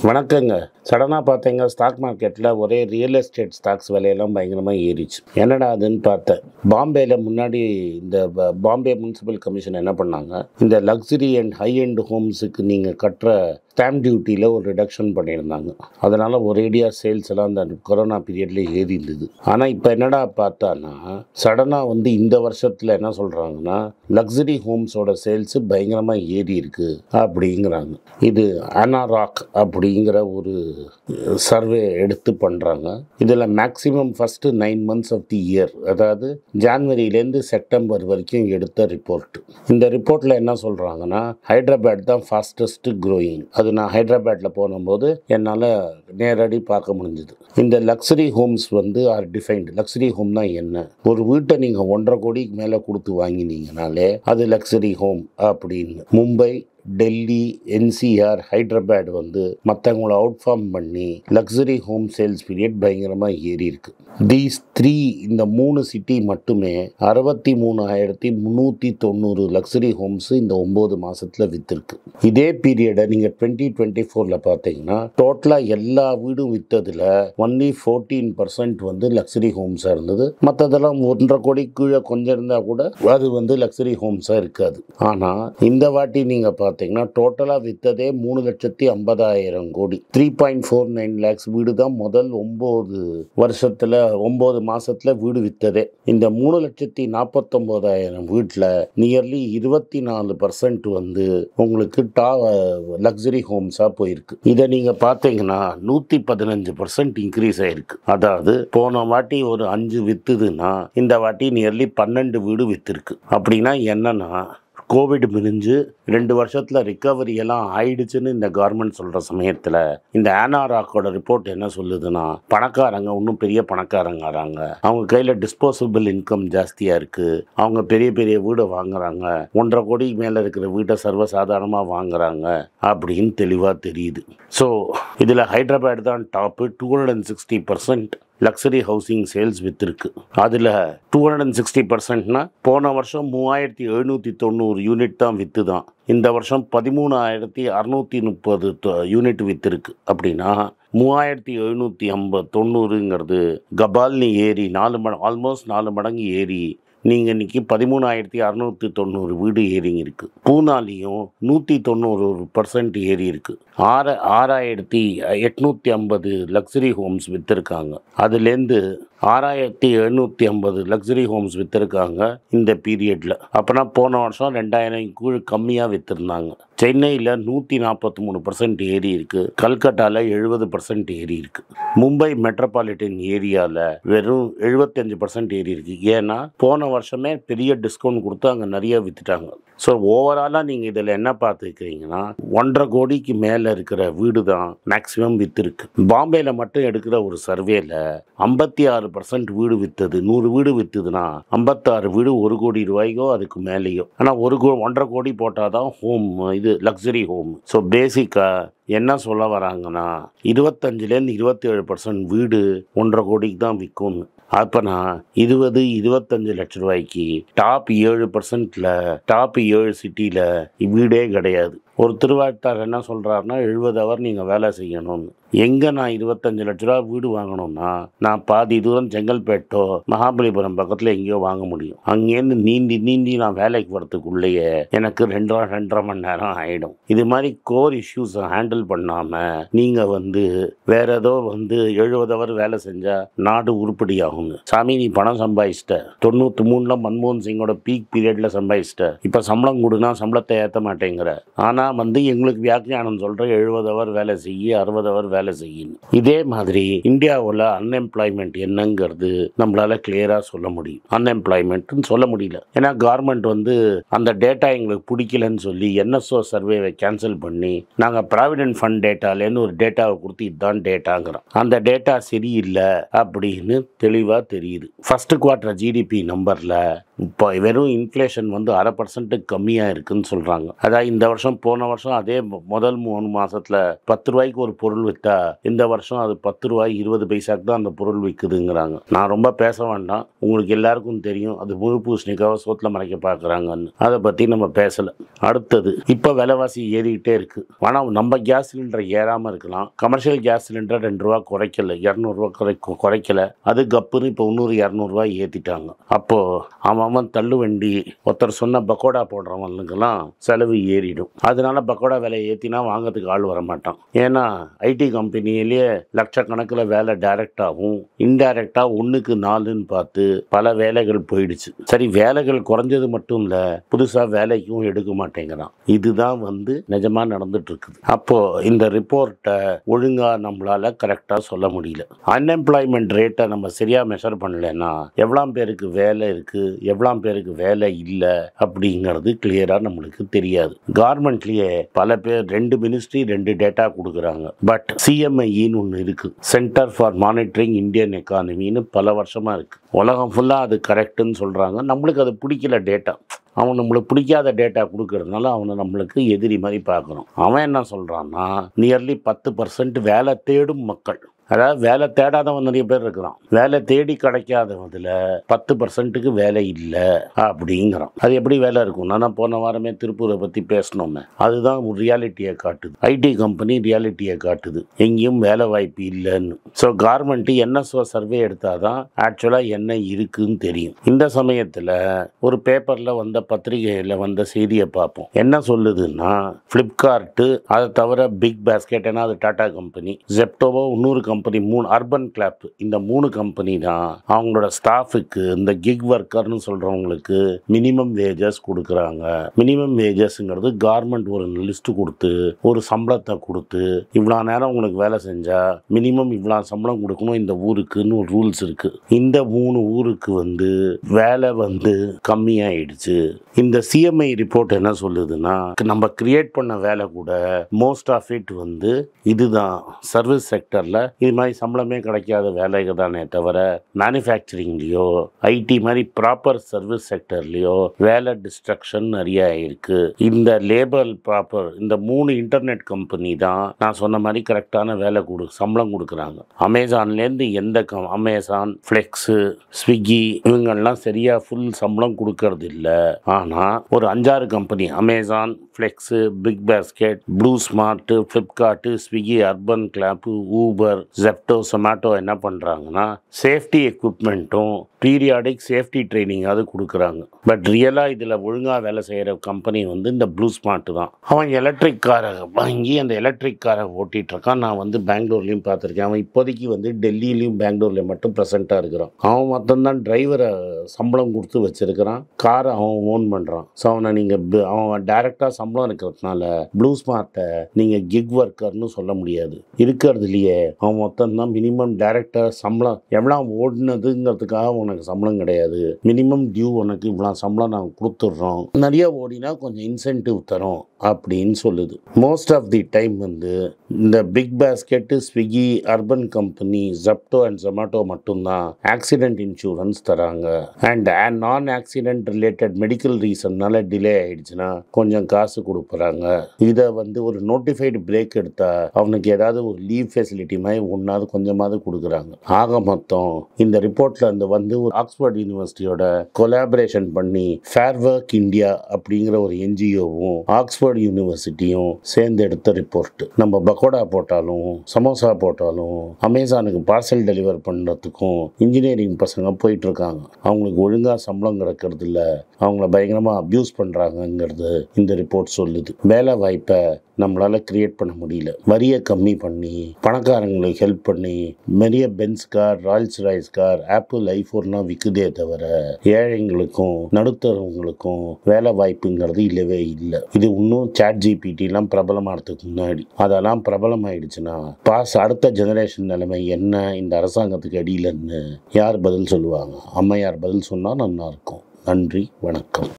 வணக்கங்க சடனாக பார்த்தீங்க ஸ்டாக் மார்க்கெட்டில் ஒரே ரியல் எஸ்டேட் ஸ்டாக்ஸ் விலையெல்லாம் பயங்கரமாக ஏறிச்சு என்னடா அதுன்னு பார்த்தேன் பாம்பேயில் முன்னாடி இந்த ப- பாம்பே முனிசிபல் கமிஷன் என்ன பண்ணாங்க இந்த லக்ஸரி அண்ட் ஹை எண்ட் ஹோம்ஸுக்கு நீங்கள் கட்டுற ஸ்டாம்ப் டியூட்டியில் ஒரு ரிடக்ஷன் பண்ணியிருந்தாங்க அதனால் ஒரேடியாக சேல்ஸ் எல்லாம் அந்த கொரோனா பீரியடில் ஏறி இருந்தது ஆனால் இப்போ என்னடா பார்த்தான்னா சடனாக வந்து இந்த வருஷத்தில் என்ன சொல்கிறாங்கன்னா லக்ஸரி ஹோம்ஸோட சேல்ஸு பயங்கரமாக ஏறி இருக்கு அப்படிங்கிறாங்க இது அனாராக் அப்படிங்கிற ஒரு சர்வே எடுத்து பண்ணுறாங்க இதில் maximum first nine months of the year அதாவது ஜான்வரியிலேருந்து செப்டம்பர் வரைக்கும் எடுத்த ரிப்போர்ட் இந்த ரிப்போர்ட்டில் என்ன சொல்கிறாங்கன்னா ஹைதராபாத் தான் ஃபாஸ்டஸ்ட் க்ரோயிங் அது நான் ஹைதராபாத்தில் போகும்போது என்னால் நேரடி பார்க்க முடிஞ்சுது இந்த லக்ஸரி ஹோம்ஸ் வந்து ஆர் டிஃபைன்டு லக்ஸரி ஹோம்னா என்ன ஒரு வீட்டை நீங்கள் ஒன்றரை கோடிக்கு மேலே கொடுத்து வாங்கினீங்கனாலே அது லக்ஸரி ஹோம் அப்படின்னு மும்பை டெல்லி என்சிஆர் ஹைதராபாத் வந்து மற்றவங்கள அவுட்ஃபார்ம் பண்ணி லக்ஸரி ஹோம் சேல்ஸ் பீரியட் பயங்கரமாக ஏறி இருக்கு தீஸ் த்ரீ இந்த மூணு சிட்டி மட்டுமே அறுபத்தி மூணாயிரத்தி முந்நூற்றி தொண்ணூறு லக்ஸரி ஹோம்ஸ் இந்த ஒம்பது மாசத்துல விற்றுருக்கு இதே பீரியடை நீங்கள் டுவெண்ட்டி டுவெண்ட்டி ஃபோரில் பார்த்தீங்கன்னா டோட்டலாக எல்லா வீடும் விற்றதில் ஒன்லி ஃபோர்டீன் பர்சன்ட் வந்து லக்ஸரி ஹோம்ஸாக இருந்தது மற்றதெல்லாம் ஒன்றரை கோடி கீழே கொஞ்சம் இருந்தால் கூட அது வந்து லக்ஸரி ஹோம்ஸாக இருக்காது ஆனால் இந்த வாட்டி நீங்கள் பார்த்தீங்கன்னா டோட்டலாக விற்றதே மூணு லட்சத்தி ஐம்பதாயிரம் கோடி three point four nine lakhs வீடு தான் முதல் ஒம்பது வருஷத்தில் ஒம்பது மாசத்துல வீடு விற்றதே இந்த மூணு லட்சத்தி நாற்பத்தொம்போதாயிரம் வீட்டில் நியர்லி இருபத்தி நாலு பர்சன்ட் வந்து உங்களுக்கு டா லக்ஸரி ஹோம்ஸாக போயிருக்கு இதை நீங்கள் பார்த்தீங்கன்னா நூற்றி பதினஞ்சு பர்சன்ட் இன்க்ரீஸ் ஆயிருக்கு அதாவது போன வாட்டி ஒரு அஞ்சு வித்துதுன்னா இந்த வாட்டி நியர்லி பன்னெண்டு வீடு வித்திருக்கு அப்படின்னா என்னன்னா கோவிட் முடிஞ்சு ரெண்டு வருஷத்தில் ரிக்கவரி எல்லாம் ஆயிடுச்சுன்னு இந்த கவர்மெண்ட் சொல்கிற சமயத்தில் இந்த ஆனாராக்கோட ரிப்போர்ட் என்ன சொல்லுதுன்னா பணக்காரங்க இன்னும் பெரிய பணக்காரங்க ஆறாங்க அவங்க கையில் டிஸ்போசபிள் இன்கம் ஜாஸ்தியாக இருக்குது அவங்க பெரிய பெரிய வீடு வாங்குறாங்க ஒன்றரை கோடிக்கு மேலே இருக்கிற வீட்டை சர்வசாதாரணமாக வாங்குறாங்க அப்படின்னு தெளிவாக தெரியுது ஸோ இதில் ஹைதராபாத் தான் top two hundred and sixty percent luxury housing sales விற்றுருக்கு அதில் டூ ஹண்ட்ரட் அண்ட் சிக்ஸ்டி பர்சன்ட்னா போன வருஷம் மூவாயிரத்தி எழுநூற்றி தொண்ணூறு யூனிட் தான் விற்று தான் இந்த வருஷம் பதிமூணாயிரத்தி அறநூற்றி முப்பது யூனிட் விற்றுருக்கு அப்படின்னா மூவாயிரத்தி எழுநூற்றி ஐம்பது தொண்ணூறுங்கிறது கபால்னி ஏரி நாலு மட ஆல்மோஸ்ட் நாலு மடங்கு ஏரி நீங்கள் இன்னைக்கு பதிமூணாயிரத்தி அறநூற்றி தொண்ணூறு வீடு ஏறிங்க இருக்கு பூனாலையும் நூற்றி தொண்ணூறு பர்சன்ட் ஏறி இருக்கு ஆறு ஆறாயிரத்தி எட்நூற்றி ஐம்பது லக்ஸரி ஹோம்ஸ் விற்றுருக்காங்க அதுலேருந்து ஆறாயிரத்தி எழுநூற்றி ஐம்பது லக்ஸரி ஹோம்ஸ் விற்றுருக்காங்க இந்த பீரியடில் அப்போனா போன வருஷம் ரெண்டாயிரம் கீழ் கம்மியாக விற்றுருந்தாங்க சென்னையில் நூற்றி நாற்பத்தி மூணு பர்சன்ட் ஏறி இருக்கு கல்கட்டாவில் எழுபது பர்சன்ட் ஏறி இருக்கு மும்பை மெட்ரோபாலிட்டன் ஏரியாவில் வெறும் எழுபத்தஞ்சு பர்சன்ட் ஏறி இருக்கு ஏன்னா போன வருஷமே பெரிய டிஸ்கவுண்ட் கொடுத்து அங்கே நிறைய வித்துட்டாங்க ஸோ ஓவராலாக நீங்கள் இதில் என்ன பார்த்துக்கிறீங்கன்னா ஒன்றரை கோடிக்கு மேலே இருக்கிற வீடு தான் மேக்ஸிமம் விற்றுருக்கு பாம்பேயில் மட்டும் எடுக்கிற ஒரு சர்வேல ஐம்பத்தி ஆறு பர்சன்ட் வீடு விற்றது நூறு வீடு விற்றுதுன்னா ஐம்பத்தாறு வீடு ஒரு கோடி ரூபாய்க்கோ அதுக்கு மேலேயோ ஆனால் ஒரு கோ ஒன்றரை கோடி போட்டால் தான் ஹோம் இது லக்ஸரி ஹோம் ஸோ பேசிக்காக என்ன சொல்ல வராங்கன்னா இருபத்தஞ்சிலேருந்து இருபத்தேழு பர்சன்ட் வீடு ஒன்றரை கோடிக்கு தான் விற்கும்னு அப்போனா இருபது இருபத்தஞ்சு லட்ச ரூபாய்க்கு டாப் ஏழு பர்சன்ட்ல டாப் ஏழு சிட்டியில் வீடே கிடையாது ஒரு திருவாட்டார் என்ன சொல்கிறாருன்னா எழுபது ஹவர் நீங்கள் வேலை செய்யணும்னு எங்கே நான் இருபத்தஞ்சு லட்ச ரூபா வீடு வாங்கணும்னா நான் பாதி தூரம் செங்கல்பேட்டோ மகாபலிபுரம் பக்கத்தில் எங்கேயோ வாங்க முடியும் அங்கேருந்து நீந்தி நீந்தி நான் வேலைக்கு வரத்துக்குள்ளேயே எனக்கு ரெண்டரை ரெண்டரை மணி நேரம் ஆகிடும் இது மாதிரி கோர் இஷ்யூஸை ஹேண்டில் பண்ணாமல் நீங்கள் வந்து வேற ஏதோ வந்து எழுபது ஹவர் வேலை செஞ்சால் நாடு உருப்படி ஆகுங்க சாமி நீ பணம் சம்பாதிச்சிட்ட தொண்ணூற்றி மூணில் மன்மோகன் சிங்கோட பீக் பீரியடில் சம்பாதிச்சிட்ட இப்போ சம்பளம் கொடுனா சம்பளத்தை ஏற்ற மாட்டேங்கிற ஆனால் வந்து எங்களுக்கு வியாக்கியானம் சொல்கிற எழுபது ஹவர் வேலை செய்ய அறுபது ஹவர் வேலை செய்யணும் இதே மாதிரி இந்தியாவில் அன்எம்ப்ளாய்மெண்ட் என்னங்கிறது நம்மளால கிளியராக சொல்ல முடியும் அன்எம்ப்ளாய்மெண்ட்னு சொல்ல முடியல ஏன்னா கவர்மெண்ட் வந்து அந்த டேட்டா எங்களுக்கு பிடிக்கலன்னு சொல்லி என்எஸ்ஓ சர்வேவை கேன்சல் பண்ணி நாங்கள் ப்ராவிடென்ட் ஃபண்ட் டேட்டாலேருந்து ஒரு டேட்டாவை கொடுத்து இதுதான் டேட்டாங்கிறோம் அந்த டேட்டா சரியில்லை அப்படின்னு தெளிவாக தெரியுது ஃபர்ஸ்ட் குவார்ட்டர் ஜிடிபி நம்பரில் இப்போ வெறும் இன்ஃப்ளேஷன் வந்து அரை பர்சன்ட்டுக்கு கம்மியாக இருக்குன்னு சொல்கிறாங்க அதாவது இந்த வருஷம் போன வருஷம் அதே மொ- முதல் மூணு மாசத்துல பத்து ரூபாய்க்கு ஒரு பொருள் விற்றா இந்த வருஷம் அது பத்து ரூபாய் இருபது பைசாக்கு தான் அந்த பொருள் விற்குதுங்கிறாங்க நான் ரொம்ப பேச வேண்டாம் உங்களுக்கு எல்லாருக்கும் தெரியும் அது முழு பூசணிக்காவை சோத்துல மறைக்க பார்க்குறாங்கன்னு அதை பற்றி நம்ம பேசலை அடுத்தது இப்போ விலைவாசி ஏறிக்கிட்டே இருக்கு ஆனால் நம்ம கேஸ் சிலிண்டர் ஏறாமல் இருக்கலாம் கமர்ஷியல் கேஸ் சிலிண்டர் ரெண்டு ரூபா குறைக்கல இரநூறுவா குறை குறைக்கல அது கப்புன்னு இப்போ இன்னொரு இரநூறுவா ஏற்றிட்டாங்க அப்போ அவன் அவன் தள்ளு வண்டி ஒருத்தர் சொன்ன பக்கோடா போடுறவங்களுக்கெல்லாம் செலவு ஏறிடும் அதனால பக்கோடா விலை ஏற்றினா வாங்கிறதுக்கு ஆள் வர மாட்டான் ஏன்னா ஐடி கம்பெனியிலேயே லட்சக்கணக்கில் வேலை டைரக்டாகவும் இன்டைரக்டாக ஒன்றுக்கு நாலுன்னு பார்த்து பல வேலைகள் போயிடுச்சு சரி வேலைகள் குறைஞ்சது மட்டும் இல்லை புதுசாக வேலைக்கும் எடுக்க மாட்டேங்கிறான் இதுதான் வந்து நிஜமாக நடந்துட்டு இருக்குது அப்போ இந்த ரிப்போர்ட்டை ஒழுங்காக நம்மளால கரெக்டாக சொல்ல முடியல அன்எம்ப்ளாய்மெண்ட் ரேட்டை நம்ம சரியாக மெஷர் பண்ணலைன்னா எவ்வளோ பேருக்கு வேலை இருக்குது எவ்வளோ பேருக்கு வேலை இல்லை அப்படிங்கிறது கிளியராக நம்மளுக்கு தெரியாது கார்மெண்ட்லேயே பல பேர் ரெண்டு மினிஸ்ட்ரி ரெண்டு டேட்டா கொடுக்குறாங்க பட் சிஎம்ஐன்னு ஒன்று இருக்குது சென்டர் ஃபார் மானிட்டரிங் இந்தியன் எக்கானமின்னு பல வருஷமாக இருக்குது உலகம் ஃபுல்லாக அது கரெக்டுன்னு சொல்கிறாங்க நம்மளுக்கு அது பிடிக்கல டேட்டா அவன் நம்மளுக்கு பிடிக்காத டேட்டா கொடுக்கறதுனால அவனை நம்மளுக்கு எதிரி மாதிரி பார்க்குறோம் அவன் என்ன சொல்கிறான்னா நியர்லி பத்து பர்சன்ட் வேலை தேடும் மக்கள் அதாவது வேலை தேடாதவன் நிறைய பேர் இருக்கிறான் வேலை தேடி கிடைக்காதவதில் பத்து பர்சன்ட்டுக்கு வேலை இல்லை அப்படிங்கிறான் அது எப்படி வேலை இருக்கும் நான் தான் போன வாரமே திருப்பூரை பற்றி பேசினோமே அதுதான் ரியாலிட்டியை காட்டுது ஐடி கம்பெனி ரியாலிட்டியை காட்டுது எங்கேயும் வேலை வாய்ப்பு இல்லைன்னு ஸோ கார்மெண்ட்டு என்எஸ்ஓ சர்வே எடுத்தால் தான் ஆக்சுவலாக என்ன இருக்குன்னு தெரியும் இந்த சமயத்தில் ஒரு பேப்பரில் வந்த பத்திரிகையில் வந்த செய்தியை பார்ப்போம் என்ன சொல்லுதுன்னா ஃப்ளிப்கார்ட்டு அதை தவிர பிக் பேஸ்கெட் ஏன்னா அது டாடா கம்பெனி ஜெப்டோவோ இன்னொரு கம்பெனி மூணு அர்பன் கிளாப் இந்த மூணு கம்பெனி தான் அவங்களோட ஸ்டாஃபுக்கு இந்த கிக் ஒர்க்கர்னு சொல்கிறவங்களுக்கு மினிமம் வேஜஸ் கொடுக்குறாங்க மினிமம் வேஜஸ்ங்கிறது கார்மெண்ட் ஒரு லிஸ்ட் கொடுத்து ஒரு சம்பளத்தை கொடுத்து இவ்வளோ நேரம் உங்களுக்கு வேலை செஞ்சால் மினிமம் இவ்வளோ சம்பளம் கொடுக்கணும் இந்த ஊருக்குன்னு ஒரு ரூல்ஸ் இருக்குது இந்த மூணு ஊருக்கு வந்து வேலை வந்து கம்மியாயிடுச்சு இந்த சிஎம்ஐ ரிப்போர்ட் என்ன சொல்லுதுன்னா நம்ம கிரியேட் பண்ண வேலை கூட மோஸ்ட் ஆஃப் இட் வந்து இதுதான் சர்வீஸ் செக்டரில் இது மாதிரி சம்பளமே கிடைக்காத வேலைகள் தானே தவிர மேனுஃபேக்சரிங்லேயோ ஐடி மாதிரி ப்ராப்பர் சர்வீஸ் செக்டர்லேயோ வேலை டிஸ்ட்ரக்ஷன் நிறைய ஆயிருக்கு இந்த லேபர் ப்ராப்பர் இந்த மூணு இன்டர்நெட் கம்பெனி தான் நான் சொன்ன மாதிரி கரெக்டான வேலை கொடு சம்பளம் கொடுக்குறாங்க அமேசான்லேருந்து எந்த கம் அமேசான் ஃப்ளெக்ஸு ஸ்விக்கி இவங்கெல்லாம் சரியாக ஃபுல் சம்பளம் கொடுக்கறது இல்லை ஆனால் ஒரு அஞ்சாறு company Amazon Flex Big Basket Blu Smart Flipkart Swiggy Urban Clap Uber Zepto Zomato என்ன பண்ணுறாங்கன்னா சேஃப்டி எக்யூப்மெண்ட்டும் பீரியாடிக் சேஃப்டி ட்ரைனிங்காவது கொடுக்குறாங்க பட் ரியலாக இதில் ஒழுங்காக வேலை செய்கிற கம்பெனி வந்து இந்த ப்ளூ ஸ்மார்ட் தான் அவன் எலக்ட்ரிக் காரை வாங்கி அந்த எலக்ட்ரிக் காரை ஓட்டிகிட்டு இருக்கான் நான் வந்து பெங்களூர்லேயும் பார்த்துருக்கேன் அவன் இப்போதைக்கு வந்து டெல்லியிலையும் பெங்களூர்லேயும் மட்டும் ப்ரெசென்ட்டாக இருக்கிறான் அவன் மொத்தம்தான் டிரைவரை சம்பளம் கொடுத்து வச்சிருக்கிறான் காரை அவன் ஓன் பண்ணுறான் ஸோ அவனை நீங்கள் அவன் டைரெக்டாக சம்பளம் இருக்கிறதுனால ப்ளூ ஸ்மார்ட்டை நீங்கள் கிக் ஒர்க்கர்னு சொல்ல முடியாது இருக்கிறதுலையே அவன் மொத்தம்தான் மினிமம் டைரெக்டாக சம்பளம் எவ்வளோ ஓடினதுங்கிறதுக்காக உனக்கு சம்பளம் கிடையாது மினிமம் டியூ உனக்கு இவ்வளோ சம்பளம் நாங்கள் கொடுத்துட்றோம் நிறைய ஓடினா கொஞ்சம் இன்சென்டிவ் தரோம் அப்படின்னு சொல்லுது மோஸ்ட் ஆஃப் தி டைம் வந்து இந்த Big Basket Swiggy Urban Company Zepto and Zomato மட்டும்தான் ஆக்சிடென்ட் இன்சூரன்ஸ் தராங்க அண்ட் நான் ஆக்சிடென்ட் ரிலேட்டட் மெடிக்கல் ரீசன்னால டிலே ஆயிடுச்சுன்னா கொஞ்சம் காசு கொடுக்குறாங்க இதை வந்து ஒரு நோட்டிஃபைடு பிரேக் எடுத்தா அவனுக்கு ஏதாவது ஒரு லீவ் ஃபெசிலிட்டி மாதிரி ஒன்றாவது கொஞ்சமாவது கொடுக்குறாங்க ஆக மொத்தம் இந்த ரிப்போர்ட்ல அந்த வந்து ஒரு ஆக்ஸ்போர்ட் யூனிவர்சிட்டியோட கொலாபரேஷன் பண்ணி ஃபேர் ஒர்க் இந்தியா அப்படிங்கிற ஒரு என்ஜிஓவும் ஆக்ஸ்போர்ட் யூனிவர்சிட்டியும் சேர்ந்து எடுத்த ரிப்போர்ட் நம்ம பக்கோடா போட்டாலும் சமோசா போட்டாலும் அமேசானுக்கு பார்சல் டெலிவர் பண்ணுறதுக்கும் இன்ஜினியரிங் பசங்க போயிட்டு இருக்காங்க அவங்களுக்கு ஒழுங்காக சம்பளம் கிடைக்கிறது இல்ல அவங்கள பயங்கரமாக அப்யூஸ் பண்ணுறாங்கங்கிறது இந்த ரிப்போர்ட் சொல்லுது வேலை வாய்ப்பை நம்மளால கிரியேட் பண்ண முடியல வரியை கம்மி பண்ணி பணக்காரங்களுக்கு ஹெல்ப் பண்ணி நிறைய Benz car Rolls Royce car Apple ஐஃபோன்லாம் விற்குதே தவிர ஏழைங்களுக்கும் நடுத்தரவங்களுக்கும் வேலை வாய்ப்புங்கிறது இல்லவே இல்லை இது இன்னும் சாட் ஜிபிடிலாம் பிரபலமானதுக்கு முன்னாடி அதெல்லாம் பிரபலமாயிடுச்சுன்னா பாஸ் அடுத்த ஜெனரேஷன் நிலைமை என்ன இந்த அரசாங்கத்துக்கு அடியிலன்னு யார் பதில் சொல்லுவாங்க அம்மையார் பதில் சொன்னால் நல்லா இருக்கும் நன்றி வணக்கம்